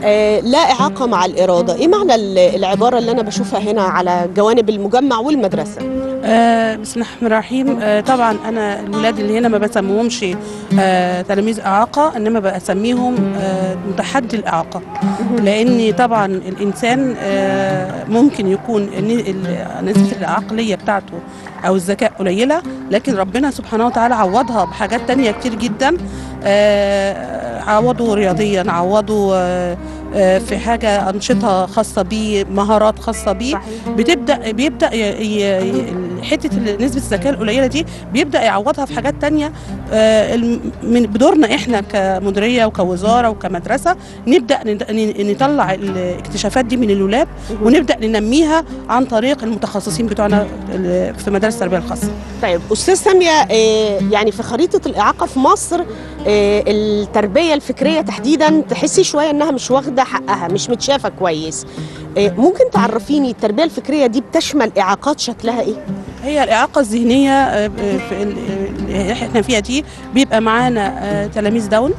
آه، لا إعاقة مع الإرادة إيه معنى ال- العبارة اللي أنا بشوفها هنا على جوانب المجمع والمدرسة آه بسم الله الرحمن الرحيم آه طبعا انا الولاد اللي هنا ما بسميهمش آه تلاميذ اعاقه انما بسميهم آه متحدي الاعاقه لان طبعا الانسان آه ممكن يكون الن- ال- نسبه العقليه بتاعته او الذكاء قليله لكن ربنا سبحانه وتعالى عوضها بحاجات تانية كتير جدا آه عوضه رياضيا عوضه آه آه، في حاجه انشطه خاصه بيه مهارات خاصه بيه بتبدا بيبدا ي- ي- ي- حته ال- نسبه الذكاء القليله دي بيبدا يعوضها في حاجات تانية آه، الم- من بدورنا احنا كمديريه وكوزاره وكمدرسه نبدا ند- ن- نطلع الاكتشافات دي من الولاد ونبدا ننميها عن طريق المتخصصين بتوعنا ال- في مدارس التربيه الخاصه طيب أستاذ سامية آه، يعني في خريطة الإعاقة في مصر آه، التربية الفكرية تحديدا تحسي شوية إنها مش واخدة حقها مش متشافة كويس آه، ممكن تعرفيني التربية الفكرية دي بتشمل إعاقات شكلها إيه؟ هي الإعاقة الذهنية آه، في ال- اللي احنا فيها دي بيبقى معانا آه، تلاميذ داون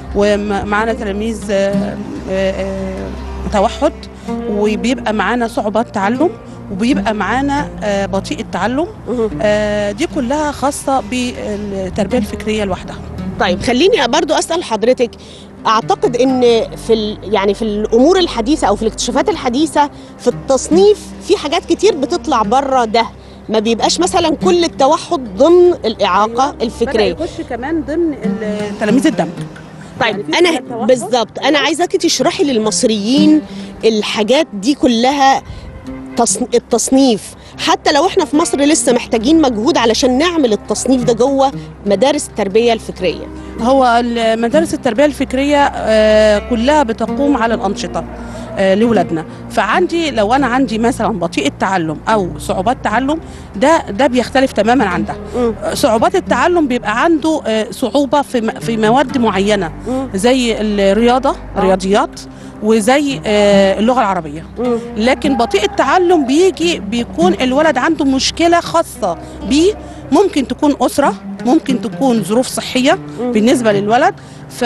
ومعانا تلاميذ آه، آه، آه، توحد وبيبقى معانا صعوبات تعلم وبيبقى معانا آه، بطيء التعلم مهم. آه، دي كلها خاصة بالتربية الفكرية لوحدها طيب خليني برضو اسال حضرتك اعتقد ان في ال يعني في الامور الحديثه او في الاكتشافات الحديثه في التصنيف في حاجات كتير بتطلع بره ده ما بيبقاش مثلا كل التوحد ضمن الاعاقه الفكريه بدأ يخش كمان ضمن ال- تلاميذ الدمج طيب يعني في انا حالات توحد. بالظبط انا عايزاكي تشرحي للمصريين الحاجات دي كلها تصن... التصنيف حتى لو احنا في مصر لسه محتاجين مجهود علشان نعمل التصنيف ده جوه مدارس التربيه الفكريه هو مدارس التربية الفكرية آه، كلها بتقوم على الأنشطة آه، لولادنا فعندي لو انا عندي مثلا بطيء التعلم او صعوبات تعلم ده ده بيختلف تماما عن ده مم. صعوبات التعلم بيبقى عنده آه، صعوبه في م- في مواد معينه مم. زي الرياضه الرياضيات وزي آه، اللغه العربيه مم. لكن بطيء التعلم بيجي بيكون الولد عنده مشكله خاصه بيه ممكن تكون اسره ممكن تكون ظروف صحيه مم. بالنسبه للولد ف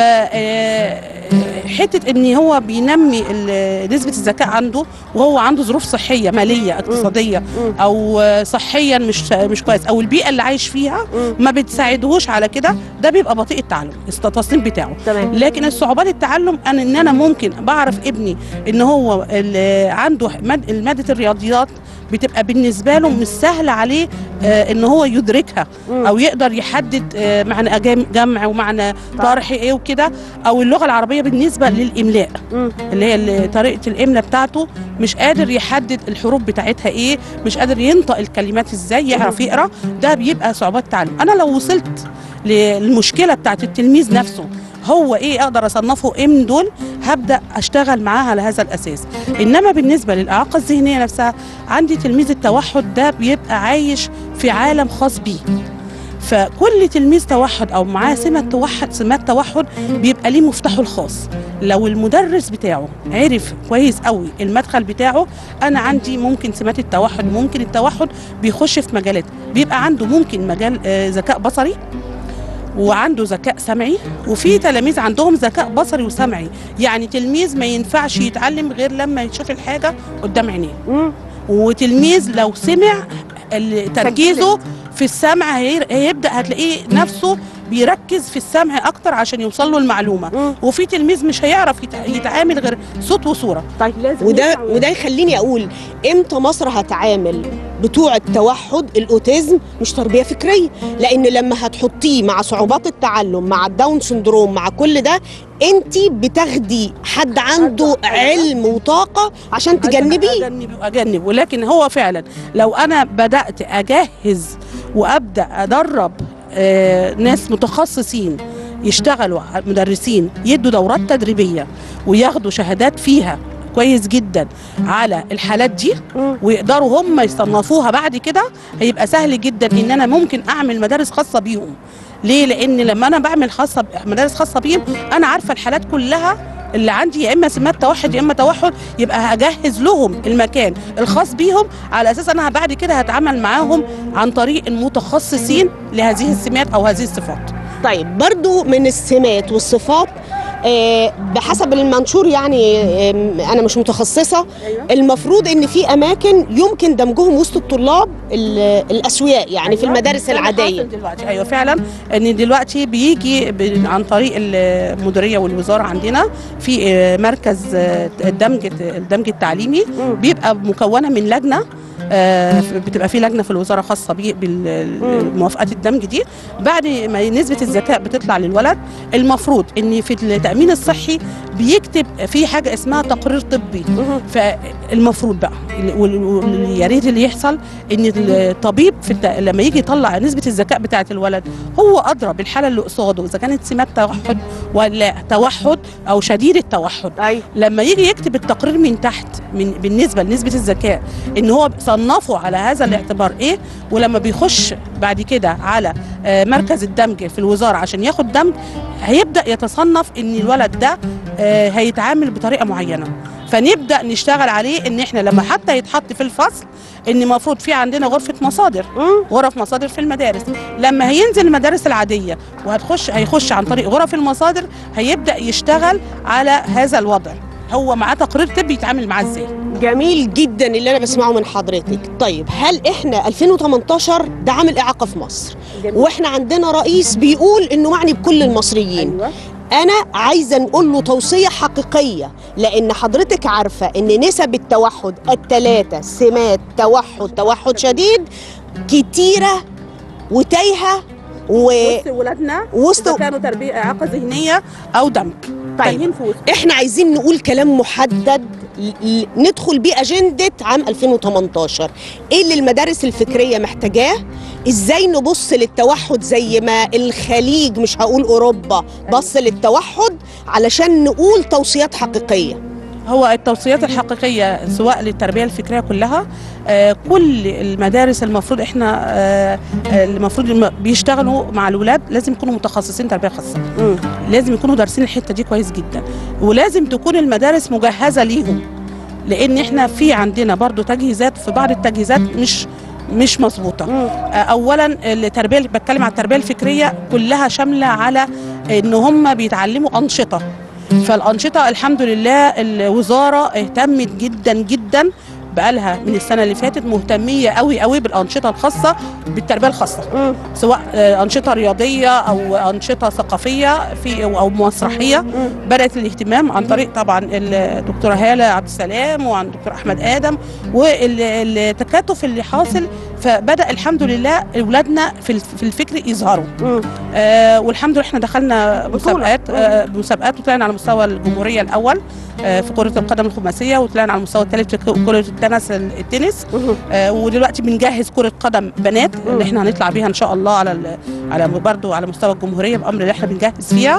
آه، حته ان هو بينمي ال- نسبه الذكاء عنده وهو عنده ظروف صحيه ماليه اقتصاديه مم. او آه، صحيا مش مش كويس او البيئه اللي عايش فيها مم. ما بتساعدهوش على كده ده بيبقى بطيء التعلم التصميم بتاعه تمام لكن الصعوبات التعلم انا ان انا ممكن بعرف ابني ان هو ال- عنده ماد- ماده الرياضيات بتبقى بالنسبه له مش سهل عليه آه، ان هو يدركها مم. او يقدر يحدد آه، معنى جم- جمع ومعنى طرح ايه وكده او اللغه العربيه بالنسبه للاملاء مم. اللي هي ال- طريقه الاملاء بتاعته مش قادر يحدد الحروف بتاعتها ايه مش قادر ينطق الكلمات ازاي يعرف يقرا ده بيبقى صعوبات تعلم انا لو وصلت للمشكله بتاعت التلميذ نفسه هو ايه اقدر اصنفه ايه من دول هبدا اشتغل معاه على هذا الاساس انما بالنسبه للاعاقه الذهنيه نفسها عندي تلميذ التوحد ده بيبقى عايش في عالم خاص بيه فكل تلميذ توحد او معاه سمه توحد سمات توحد بيبقى ليه مفتاحه الخاص لو المدرس بتاعه عرف كويس قوي المدخل بتاعه انا عندي ممكن سمات التوحد ممكن التوحد بيخش في مجالات بيبقى عنده ممكن مجال آه، ذكاء بصري وعنده ذكاء سمعي وفي تلاميذ عندهم ذكاء بصري وسمعي يعني تلميذ ما ينفعش يتعلم غير لما يشوف الحاجه قدام عينيه مم. وتلميذ لو سمع ال- تركيزه في السمع هي- هيبدا هتلاقيه نفسه بيركز في السمع اكتر عشان يوصل له المعلومه مم. وفي تلميذ مش هيعرف يتع- يتعامل غير صوت وصوره طيب وده وده يخليني اقول امتى مصر هتعامل بتوع التوحد الاوتيزم مش تربيه فكريه لان لما هتحطيه مع صعوبات التعلم مع الداون سندروم مع كل ده انت بتاخدي حد عنده علم وطاقه عشان تجنبيه اجنبه اجنبه ولكن هو فعلا لو انا بدات اجهز وابدا ادرب آه، ناس متخصصين يشتغلوا ع- مدرسين يدوا دورات تدريبيه وياخدوا شهادات فيها كويس جدا على الحالات دي مم. ويقدروا هم يصنفوها بعد كده هيبقى سهل جدا ان انا ممكن اعمل مدارس خاصه بيهم ليه لان لما انا بعمل خاصه ب- مدارس خاصه بيهم انا عارفه الحالات كلها اللي عندي يا اما سمات توحد يا اما توحد يبقى هجهز لهم المكان الخاص بيهم على اساس انا بعد كده هتعامل معاهم عن طريق المتخصصين لهذه السمات او هذه الصفات طيب برضو من السمات والصفات آه، بحسب المنشور يعني آم، انا مش متخصصه أيوة. المفروض ان في اماكن يمكن دمجهم وسط الطلاب ال- الاسوياء يعني في أيوة. المدارس ده اللي العاديه حاصل دلوقتي ايوه فعلا ان دلوقتي بيجي ب- عن طريق المديريه والوزاره عندنا في آه، مركز آه، الدمج الدمج التعليمي مم. بيبقى مكونه من لجنه آه، بتبقى في لجنه في الوزاره خاصه بيه بالموافقات الدمج دي بعد ما نسبه الذكاء بتطلع للولد المفروض ان في التامين الصحي بيكتب في حاجه اسمها تقرير طبي مهم. فالمفروض بقى وال- وال- يا ريت اللي يحصل ان الطبيب في الت... لما يجي يطلع نسبه الذكاء بتاعه الولد هو ادرى بالحاله اللي قصاده اذا كانت سمات توحد ولا توحد او شديد التوحد ايوه لما يجي يكتب التقرير من تحت من بالنسبه لنسبه الذكاء ان هو صنفه على هذا الاعتبار ايه ولما بيخش بعد كده على آه، مركز الدمج في الوزاره عشان ياخد دمج هيبدا يتصنف ان الولد ده آه، هيتعامل بطريقه معينه فنبدا نشتغل عليه ان احنا لما حتى يتحط في الفصل ان المفروض في عندنا غرفه مصادر مم. غرف مصادر في المدارس لما هينزل المدارس العاديه وهتخش هيخش عن طريق غرف المصادر هيبدا يشتغل على هذا الوضع هو معاه تقرير طبي يتعامل معاه ازاي جميل جدا اللي انا بسمعه من حضرتك طيب هل احنا 2018 ده عامل اعاقه في مصر واحنا عندنا رئيس بيقول انه معني بكل المصريين ايوه انا عايزه نقول له توصيه حقيقيه لان حضرتك عارفه ان نسب التوحد الثلاثه سمات توحد توحد شديد كتيره وتايهه و وسط ولادنا وسط- إذا كانوا تربيه اعاقه ذهنيه او دمج تايهين في وسط احنا عايزين نقول كلام محدد ل- ل- ندخل بيه اجنده عام 2018 ايه اللي المدارس الفكريه محتاجاه ازاي نبص للتوحد زي ما الخليج مش هقول اوروبا بص للتوحد علشان نقول توصيات حقيقيه هو التوصيات الحقيقية سواء للتربية الفكرية كلها آه، كل المدارس المفروض احنا آه، آه، المفروض الم- بيشتغلوا مع الولاد لازم يكونوا متخصصين تربية خاصة لازم يكونوا دارسين الحتة دي كويس جدا ولازم تكون المدارس مجهزة ليهم لان احنا في عندنا برضو تجهيزات في بعض التجهيزات مش مش مظبوطه مم. آه، اولا التربيه اللي بتكلم على التربيه الفكريه كلها شامله على ان هم بيتعلموا انشطه فالانشطه الحمد لله الوزاره اهتمت جدا جدا بقالها من السنه اللي فاتت مهتميه قوي قوي بالانشطه الخاصه بالتربيه الخاصه مم. سواء آه، انشطه رياضيه او انشطه ثقافيه في او مسرحيه مم. بدات الاهتمام عن طريق طبعا الدكتوره هاله عبد السلام وعن الدكتور احمد ادم والتكاتف اللي حاصل فبدا الحمد لله اولادنا في الف- في الفكر يظهروا مم. آه والحمد لله احنا دخلنا بطولة. مسابقات آه مسابقات وطلعنا على مستوى الجمهوريه الاول آه في كره القدم الخماسيه وطلعنا على المستوى الثالث في كره التنس التنس مم. آه ودلوقتي بنجهز كره قدم بنات مم. اللي احنا هنطلع بيها ان شاء الله على ال- على برضه على مستوى الجمهوريه بامر اللي احنا بنجهز فيها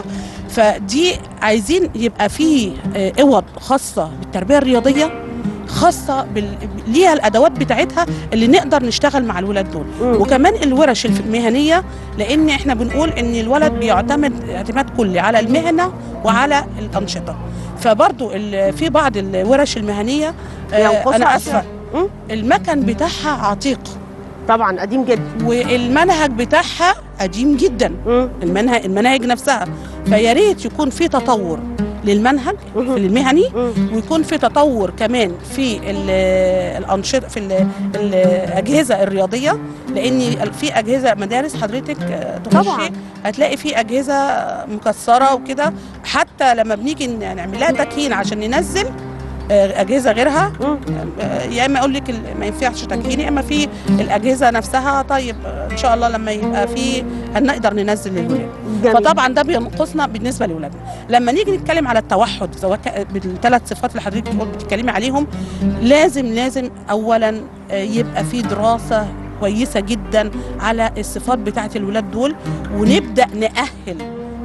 فدي عايزين يبقى في آه، اوض خاصه بالتربيه الرياضيه خاصه بال... ليها الادوات بتاعتها اللي نقدر نشتغل مع الولاد دول مم. وكمان الورش الف- المهنيه لان احنا بنقول ان الولد بيعتمد اعتماد كلي على المهنه وعلى الانشطه فبرضو ال- في بعض الورش المهنيه آه، ينقصها انا أشياء. اسفه مم. المكن بتاعها عتيق طبعا قديم جدا والمنهج بتاعها قديم جدا مم. المنهج المناهج نفسها فيا ريت يكون في تطور للمنهج مهم. في المهني مم. ويكون في تطور كمان في ال- الانشطه في ال- الاجهزه الرياضيه لان في اجهزه مدارس حضرتك آه، طبعاً. تخشي هتلاقي في اجهزه مكسره وكده حتى لما بنيجي نعمل لها تكهين عشان ننزل آه، اجهزه غيرها مم. آه، يا اما اقول لك ال- ما ينفعش تكهين يا اما في الاجهزه نفسها طيب آه، ان شاء الله لما يبقى في هنقدر ننزل للولاد جميل. فطبعا ده بينقصنا بالنسبه لاولادنا لما نيجي نتكلم على التوحد سواء ك- بالثلاث صفات اللي حضرتك قلت بتتكلمي عليهم لازم لازم اولا آه، يبقى في دراسه كويسه جدا على الصفات بتاعه الولاد دول ونبدا ناهل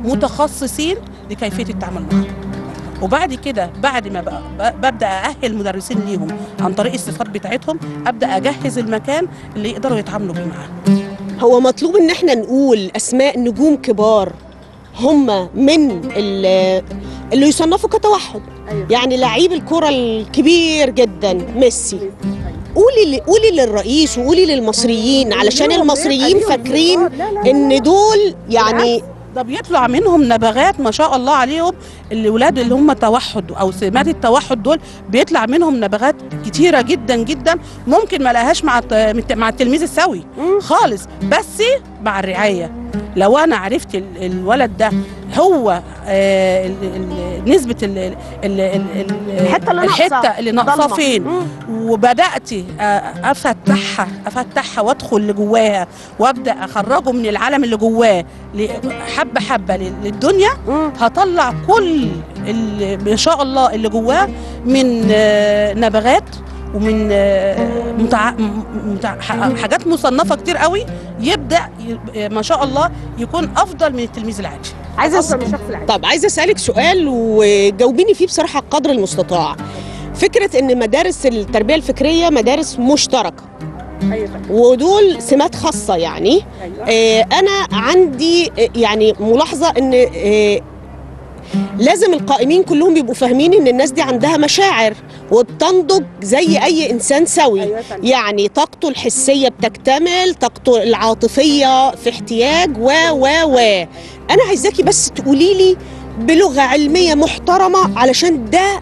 متخصصين لكيفيه التعامل معهم وبعد كده بعد ما بقى ب- ببدا ااهل مدرسين ليهم عن طريق الصفات بتاعتهم ابدا اجهز المكان اللي يقدروا يتعاملوا بيه معاهم هو مطلوب ان احنا نقول اسماء نجوم كبار هم من ال- اللي يصنفوا كتوحد أيوة. يعني لعيب الكرة الكبير جدا ميسي قولي ل- قولي للرئيس وقولي للمصريين علشان ليهم- المصريين ليهم فاكرين لا، لا، لا، ان لا. دول يعني بالعكس، ده بيطلع منهم نبغات ما شاء الله عليهم الاولاد اللي هم توحد او سمات التوحد دول بيطلع منهم نبغات كتيره جدا جدا ممكن ما لهاش مع الت- مع التلميذ السوي مم. خالص بس مع الرعايه لو انا عرفت ال- الولد ده هو آه ال- ال- نسبه ال- ال- ال- ال- الحتة اللي ناقصة. الحته اللي ناقصاه ضلمة. فين مم. وبدات آه، افتحها افتحها وادخل لجواها وابدا اخرجه من العالم اللي جواه ل- حبه حبه لل- للدنيا مم. هطلع كل اللي ما شاء الله اللي جواه من آه، نبغات ومن آه، متع... م- متع... ح- حاجات مصنفه كتير قوي يبدا ي... ما شاء الله يكون افضل من التلميذ العادي عايزه افضل أس... من الشخص العادي طب عايزه اسالك سؤال وجاوبيني فيه بصراحه قدر المستطاع فكره ان مدارس التربيه الفكريه مدارس مشتركه ايوه ودول سمات خاصه يعني ايوه آه، انا عندي آه، يعني ملاحظه ان آه، لازم القائمين كلهم يبقوا فاهمين ان الناس دي عندها مشاعر وبتنضج زي اي انسان سوي أيوة فندم. يعني طاقته الحسيه بتكتمل طاقته العاطفيه في احتياج و و و انا عايزاكي بس تقولي لي بلغه علميه محترمه علشان ده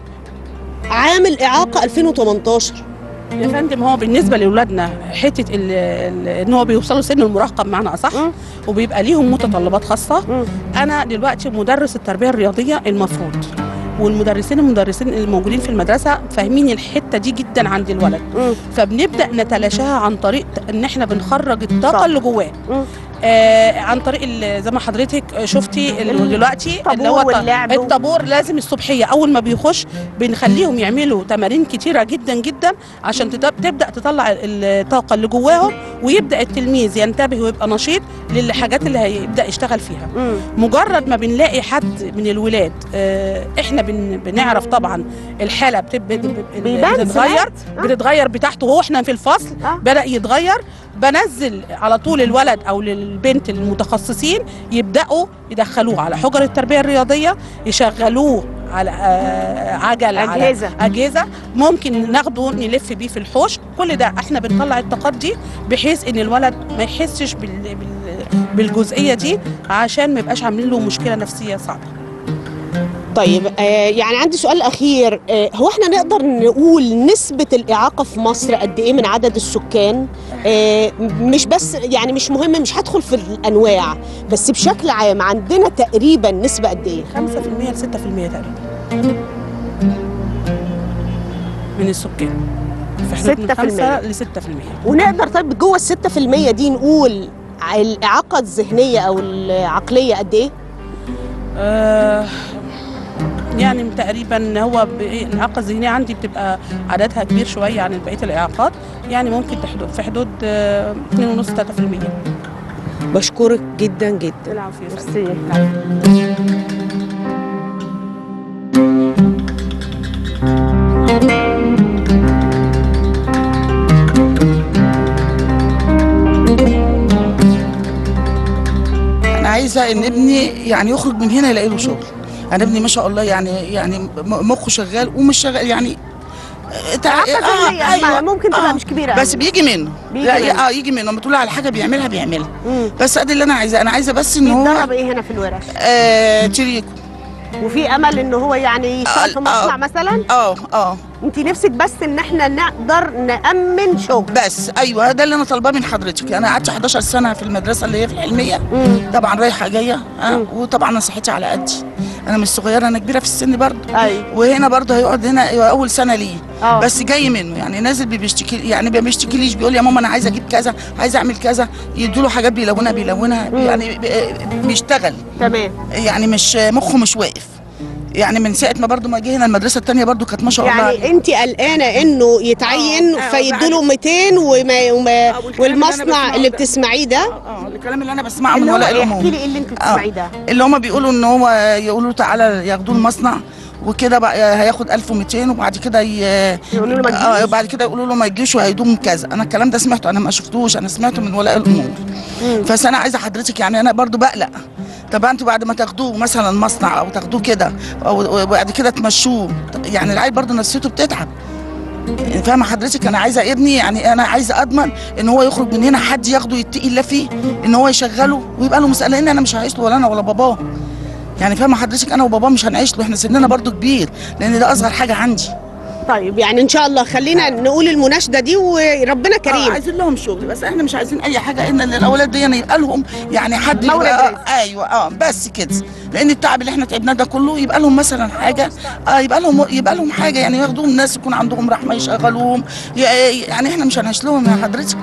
عامل اعاقه 2018 يا فندم هو بالنسبه لاولادنا حته ال- ال- ان هو بيوصلوا سن المراهقه بمعنى اصح مم. وبيبقى ليهم متطلبات خاصه مم. انا دلوقتي مدرس التربيه الرياضيه المفروض والمدرسين المدرسين اللي موجودين في المدرسه فاهمين الحته دي جدا عند الولد مم. فبنبدا نتلاشاها عن طريق ان احنا بنخرج صح. الطاقه اللي جواه مم. آه عن طريق ال- زي ما حضرتك شفتي ال- دلوقتي اللي هو الطابور الط- واللعب. الطابور لازم الصبحيه اول ما بيخش بنخليهم يعملوا تمارين كتيره جدا جدا عشان تت- تبدا تطلع الطاقه اللي جواهم ويبدا التلميذ ينتبه ويبقى نشيط للحاجات اللي هيبدا يشتغل فيها مم. مجرد ما بنلاقي حد من الولاد آه، احنا بن بنعرف طبعا الحاله بتب- بت- بيبان بتتغير سمات. آه. بتتغير بتاعته وهو احنا في الفصل آه. بدا يتغير بنزل على طول الولد او للبنت المتخصصين يبداوا يدخلوه على حجر التربيه الرياضيه يشغلوه على آه، عجل أجهزة. على اجهزه ممكن ناخده نلف بيه في الحوش كل ده احنا بنطلع الطاقات دي بحيث ان الولد ما يحسش بال... بال... بالجزئيه دي عشان ما يبقاش عاملين له مشكله نفسيه صعبه طيب آه يعني عندي سؤال اخير آه هو احنا نقدر نقول نسبه الاعاقه في مصر قد ايه من عدد السكان آه مش بس يعني مش مهم مش هدخل في الانواع بس بشكل عام عندنا تقريبا نسبه قد ايه 5% ل 6% تقريبا من السكان في حدود من 6%. 5 ل 6% ونقدر طيب جوه ال 6% دي نقول الاعاقه الذهنيه او العقليه قد ايه آه يعني تقريبا هو ب- الاعاقه الذهنيه عندي بتبقى عددها كبير شويه عن بقيه الاعاقات يعني ممكن تحدود في حدود آه، 2.5 3% بشكرك جدا جدا العفو يا فندم. ميرسي انا عايزه ان ابني يعني يخرج من هنا يلاقي له شغل انا ابني ما شاء الله يعني يعني م- مخه شغال ومش شغال يعني تع- إعاقة ذهنية، ما- ممكن تبقى مش كبيرة بس أوي. بيجي منه بيجي لا منه. اه يجي منه لما تقول له على حاجه بيعملها بيعملها مم. بس ادي اللي انا عايزاه انا عايزه بس ان بيتدرب هو ايه هنا في الورش آه تريكو وفي امل ان هو يعني يشتغل في آه، مصنع آه. مثلا اه اه انت نفسك بس ان احنا نقدر نامن شغل بس ايوه ده اللي انا طالباه من حضرتك انا قعدت 11 سنه في المدرسه اللي هي في العلميه مم. طبعا رايحه جايه مم. آه وطبعا انا صحتي على قدي انا مش صغيره انا كبيره في السن برضه ايوه وهنا برضه هيقعد هنا أيوة اول سنه ليه اه بس جاي منه يعني نازل بيشتكي يعني ما بيشتكيليش بيقول يا ماما انا عايز اجيب كذا عايز اعمل كذا يدوا له حاجات بيلونها بيلونها مم. يعني بي- بيشتغل تمام يعني مش مخه مش واقف يعني من ساعه ما برضه ما جه هنا المدرسه الثانيه برضه كانت ما شاء الله يعني انت قلقانه انه يتعين آه، آه، فيدوا له بعد- 200 وما, وما آه، والكلام اللي أنا والمصنع بسمعه اللي ده. بتسمعيه ده اه الكلام اللي انا بسمعه من اللي هو ولاء ايه احكي الامور لي ايه اللي انت بتسمعيه ده اللي هم بيقولوا ان هو يقولوا له تعالى ياخدوه المصنع وكده بقى هياخد 1200 وبعد كده ي... يقولوا له ما اه تجيش. بعد كده يقولوا له ما يجيش وهيدوم كذا انا الكلام ده سمعته انا ما شفتوش انا سمعته من ولاء الامور مم. بس انا عايزه حضرتك يعني انا برضو بقلق طب انتوا بعد ما تاخدوه مثلا مصنع او تاخدوه كده او وبعد كده تمشوه يعني العيل برضو نفسيته بتتعب فاهمه حضرتك انا عايزه ابني يعني انا عايزه اضمن ان هو يخرج من هنا حد ياخده يتقي الله فيه ان هو يشغله ويبقى له مساله لان انا مش هعيش له ولا انا ولا باباه يعني فاهمه حضرتك انا وباباه مش هنعيش له احنا سننا برضو كبير لان ده اصغر حاجه عندي طيب يعني ان شاء الله خلينا نقول المناشده دي وربنا آه كريم عايزين لهم شغل بس احنا مش عايزين اي حاجه ان الاولاد دي يبقى لهم يعني حد مورد يبقى رزق. آه ايوه اه بس كده لان التعب اللي احنا تعبناه ده كله يبقى لهم مثلا حاجه اه يبقى لهم يبقى لهم حاجه يعني ياخدوهم ناس يكون عندهم رحمه يشغلوهم ي- يعني احنا مش هنعيش لهم يا حضرتك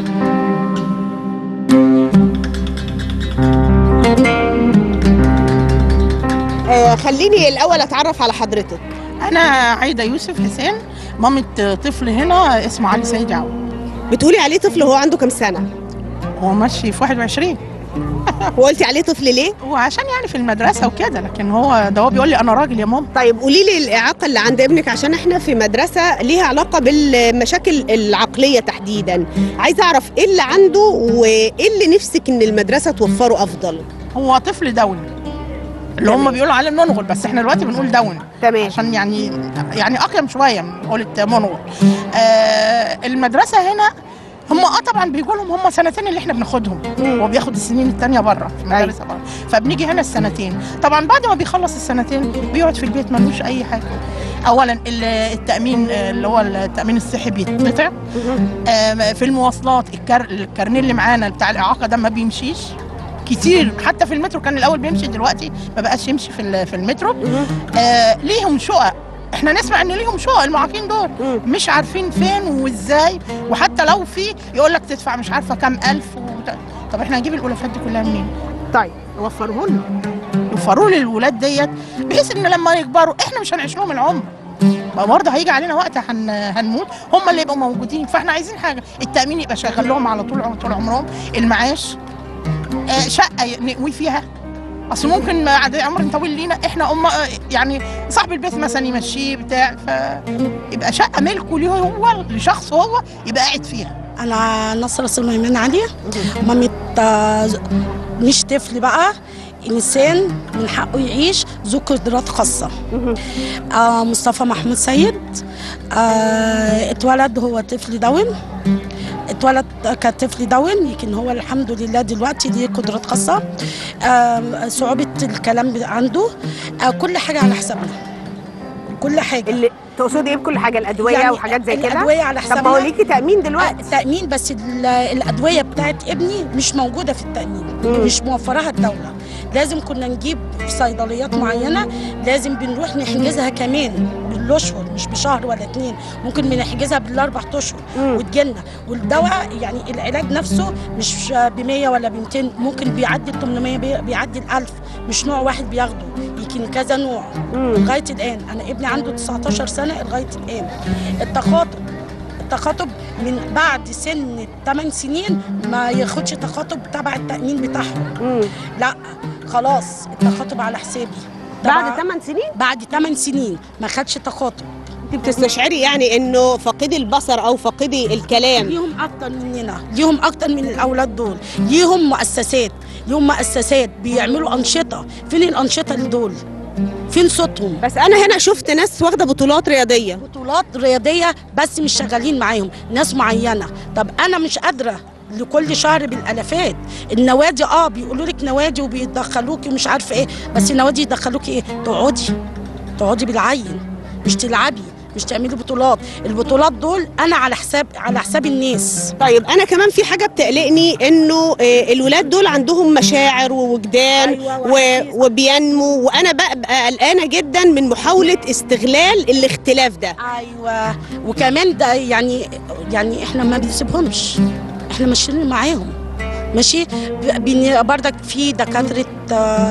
آه خليني الاول اتعرف على حضرتك انا عايده يوسف حسين مامة طفل هنا اسمه علي سيد يعقوب بتقولي عليه طفل هو عنده كام سنه هو ماشي في 21 وقلتي عليه طفل ليه هو عشان يعني في المدرسه وكده لكن هو ده هو بيقول لي انا راجل يا ماما طيب قولي لي الاعاقه اللي عند ابنك عشان احنا في مدرسه ليها علاقه بالمشاكل العقليه تحديدا عايزه اعرف ايه اللي عنده وايه اللي نفسك ان المدرسه توفره افضل هو طفل داون اللي هم بيقولوا عليه منغل بس احنا دلوقتي بنقول داون تمام عشان يعني يعني اقيم شويه من قولة منغل آه المدرسه هنا هم اه طبعا بيجوا لهم هم سنتين اللي احنا بناخدهم مم. هو بياخد السنين التانية بره في المدرسه بره فبنيجي هنا السنتين طبعا بعد ما بيخلص السنتين بيقعد في البيت ملوش اي حاجه اولا ال- التامين آه، اللي هو التامين الصحي بيتقطع آه، في المواصلات الكر... الكارنيه اللي معانا بتاع الاعاقه ده ما بيمشيش كتير حتى في المترو كان الاول بيمشي دلوقتي ما بقاش يمشي في ال- في المترو آه ليهم شقق احنا نسمع ان ليهم شقق المعاقين دول مم. مش عارفين فين وازاي وحتى لو في يقول لك تدفع مش عارفه كام الف وت... طب احنا هنجيب الالوفات دي كلها منين؟ طيب وفروه لنا وفروا للولاد ديت بحيث ان لما يكبروا احنا مش هنعيش لهم العمر ما برضه هيجي علينا وقت هن... هنموت هم اللي يبقوا موجودين فاحنا عايزين حاجه التامين يبقى شغال لهم على طول طول عمرهم المعاش آه شقه نقوي فيها اصل ممكن بعد عمر طويل لينا احنا ام يعني صاحب البيت مثلا يمشيه بتاع فيبقى شقه ملكه ليه هو لشخص هو يبقى قاعد فيها انا نصر سليمان علي مامة آه، مش طفل بقى انسان من حقه يعيش ذو قدرات خاصه آه مصطفى محمود سيد آه اتولد هو طفل داون اتولد كطفل داون لكن هو الحمد لله دلوقتي ليه قدرات خاصه آه صعوبه الكلام عنده آه كل حاجه على حسابنا كل حاجه اللي تقصدي ايه بكل حاجه الادويه يعني وحاجات زي كده الادويه على طب ما هو حسابنا ليكي تامين آه، دلوقتي التأمين بس ال- الأدوية بتاعت ابني مش موجودة في التأمين مم. مش موفرها الدولة لازم كنا نجيب في صيدليات معينة لازم بنروح نحجزها كمان بالأشهر مش بشهر ولا اتنين ممكن بنحجزها بالأربع أشهر مم. وتجيلنا والدواء يعني العلاج نفسه مش ب 100 ولا ب 200 ممكن بيعدي ال 800 بي- بيعدي ال 1000 مش نوع واحد بياخده يمكن كذا نوع مم. لغايه الان انا ابني عنده 19 سنه لغايه الان التخاطب التخاطب من بعد سن 8 سنين ما ياخدش تخاطب تبع التامين بتاعهم مم. لا خلاص التخاطب على حسابي بعد تبع- 8 سنين بعد 8 سنين ما خدش تخاطب انت بتستشعري يعني انه فاقدي البصر او فاقدي الكلام ليهم اكتر مننا ليهم اكتر من الاولاد دول ليهم مؤسسات ليهم مؤسسات بيعملوا انشطه فين الانشطه اللي دول فين صوتهم بس انا هنا شفت ناس واخده بطولات رياضيه بطولات رياضيه بس مش شغالين معاهم ناس معينه طب انا مش قادره لكل شهر بالالافات النوادي اه بيقولوا لك نوادي وبيدخلوكي ومش عارفه ايه بس النوادي يدخلوكي ايه تقعدي تقعدي بالعين مش تلعبي مش تعملي بطولات البطولات دول انا على حساب على حساب الناس طيب انا كمان في حاجه بتقلقني انه آه، الولاد دول عندهم مشاعر ووجدان أيوة، و... وإحساس. وبينمو وانا بقى بقى قلقانه جدا من محاوله استغلال الاختلاف ده ايوه وكمان ده يعني يعني احنا ما بنسيبهمش احنا ماشيين معاهم ماشي بن- بردك في دكاتره آه،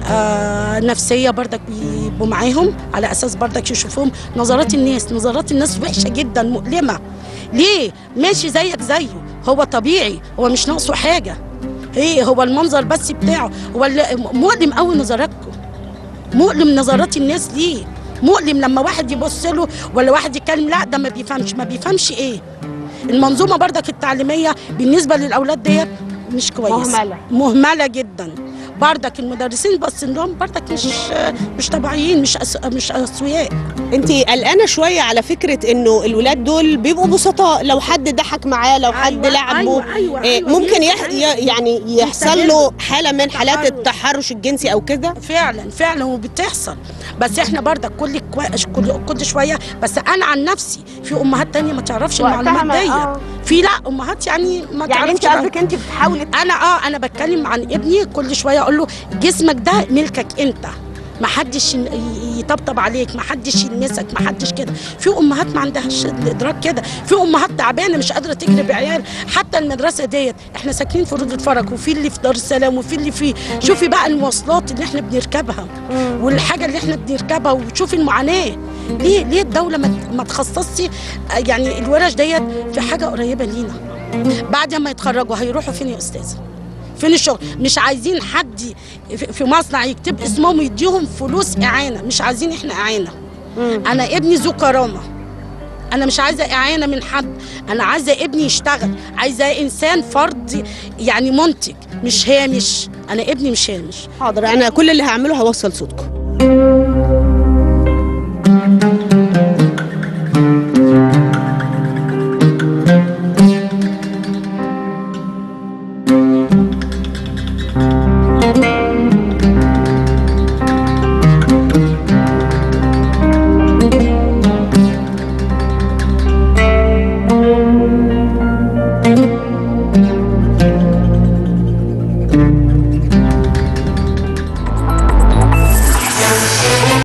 آه، نفسيه بردك بيبقوا معاهم على اساس بردك يشوفوهم نظرات الناس نظرات الناس وحشه جدا مؤلمه ليه ماشي زيك زيه هو طبيعي هو مش ناقصه حاجه ايه هو المنظر بس بتاعه هو اللي- مؤلم قوي نظراتكم مؤلم نظرات الناس ليه مؤلم لما واحد يبص له ولا واحد يتكلم لا ده ما بيفهمش ما بيفهمش ايه المنظومه بردك التعليميه بالنسبه للاولاد ديت مش كويسه مهملة. مهمله جدا بردك المدرسين بس انهم بردك مش مش طبيعيين مش أس... مش اسوياء انت قلقانه شويه على فكره انه الولاد دول بيبقوا بسطاء لو حد ضحك معاه لو حد أيوة، لعبه أيوة، أيوة، إيه، أيوة، ممكن يح... بيستغلوا. ي- يعني يحصل له حاله من حالات تحرش. التحرش الجنسي او كده فعلا فعلا وبتحصل بس احنا بردك كل كوا... كل كل شويه بس انا عن نفسي في امهات تانية ما تعرفش وقتها المعلومات ما- دي آه. في لا امهات يعني ما يعني انت تعرفش قصدك انت بتحاولي انا اه انا بتكلم عن ابني كل شويه اقول له جسمك ده ملكك انت ما حدش ين- ي- يطبطب عليك ما حدش يلمسك ما حدش كده في امهات ما عندهاش الادراك كده في امهات تعبانه مش قادره تجري بعيال حتى المدرسه ديت احنا ساكنين في رود الفرج وفي اللي في دار السلام وفي اللي في شوفي بقى المواصلات اللي احنا بنركبها والحاجه اللي احنا بنركبها وشوفي المعاناه ليه ليه الدوله ما ما تخصصش آه، يعني الورش ديت في حاجه قريبه لينا بعد ما يتخرجوا هيروحوا فين يا استاذه فين الشغل مش عايزين حد ي- في- في مصنع يكتب اسمهم ويديهم فلوس اعانه مش عايزين احنا اعانه انا ابني ذو كرامه انا مش عايزه اعانه من حد انا عايزه ابني يشتغل عايزه انسان فرد يعني منتج مش هامش انا ابني مش هامش حاضر انا كل اللي هعمله هوصل صوتكم